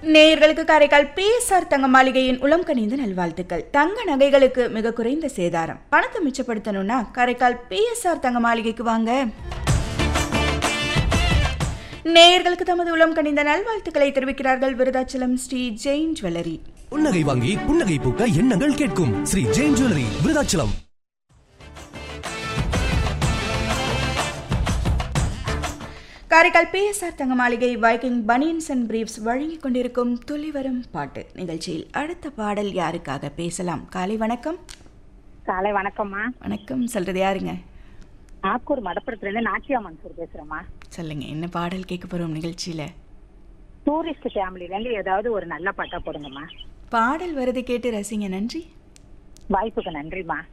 நேயர்களுக்கு காரைக்கால் பிஎஸ்ஆர் தங்க மாளிகையின் உளம் கனிந்த நல்வாழ்த்துக்கள் தங்க நகைகளுக்கு மிக குறைந்த சேதாரம் பணத்தை மிச்சப்படுத்தணும்னா காரைக்கால் பிஎஸ்ஆர் தங்க மாளிகைக்கு வாங்க நேயர்களுக்கு தமது உளம் கனிந்த நல்வாழ்த்துக்களை தெரிவிக்கிறார்கள் விருதாச்சலம் ஸ்ரீ ஜெயின் ஜுவல்லரி புன்னகை வாங்கி புன்னகை பூக்க எண்ணங்கள் கேட்கும் Sri Jain jewellery Vriddhachalam Karaikal PSR Thanga Maligai Viking banians and briefs வழங்கிக் கொண்டிருக்கும் துளிவரும் பாட்டு நிகழ்ச்சியில் அடுத்த பாடல் யாருக்காக பேசலாம் காலை வணக்கம் காலை வணக்கம்மா வணக்கம் சொல்றது யாருங்க நாக்கூர் மடப்புறத்துல இருந்து நாச்சியா மன்சூர் பேசுறேம்மா சொல்லுங்க என்ன பாடல் கேட்க போறோம் நிகழ்ச்சியில டூரிஸ்ட் ஃபேமிலில இருந்து ஏதாவது ஒரு நல்ல பாட்டா போடுங்கம்மா பாடல் வருது கேட்டு ரசிங்க நன்றி வாய்ப்புக்கு நன்றிம்மா